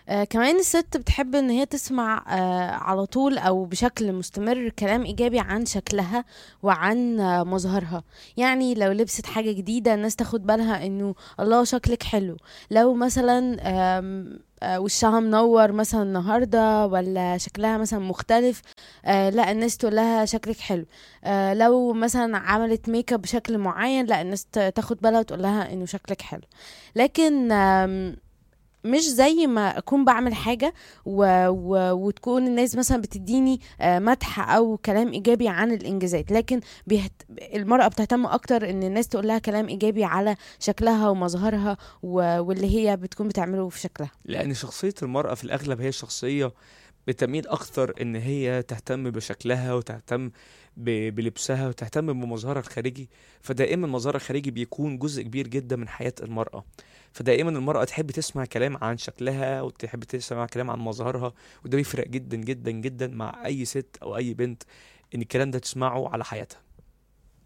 آه كمان الست بتحب ان هي تسمع آه على طول او بشكل مستمر كلام ايجابي عن شكلها وعن آه مظهرها يعني لو لبست حاجة جديدة الناس تاخد بالها انه الله شكلك حلو لو مثلا آم، آه، وشها منور مثلا النهارده ولا شكلها مثلا مختلف آه لا الناس تقول لها شكلك حلو آه لو مثلا عملت ميك اب بشكل معين لا الناس ت- تاخد بالها وتقول لها انه شكلك حلو لكن آم، مش زي ما اكون بعمل حاجه و... و... وتكون الناس مثلا بتديني آه، مدح او كلام ايجابي عن الانجازات لكن بيهت... المراه بتهتم اكتر ان الناس تقول لها كلام ايجابي على شكلها ومظهرها و... واللي هي بتكون بتعمله في شكلها لأن شخصية المرأة في الأغلب هي شخصية بتميل أكثر إن هي تهتم بشكلها وتهتم ب- بلبسها وتهتم بمظهرها الخارجي فدائما مظهرها الخارجي بيكون جزء كبير جدا من حياة المرأة فدائما المرأة تحب تسمع كلام عن شكلها وتحب تسمع كلام عن مظهرها وده بيفرق جدا جدا جدا مع أي ست أو أي بنت إن الكلام ده تسمعه على حياتها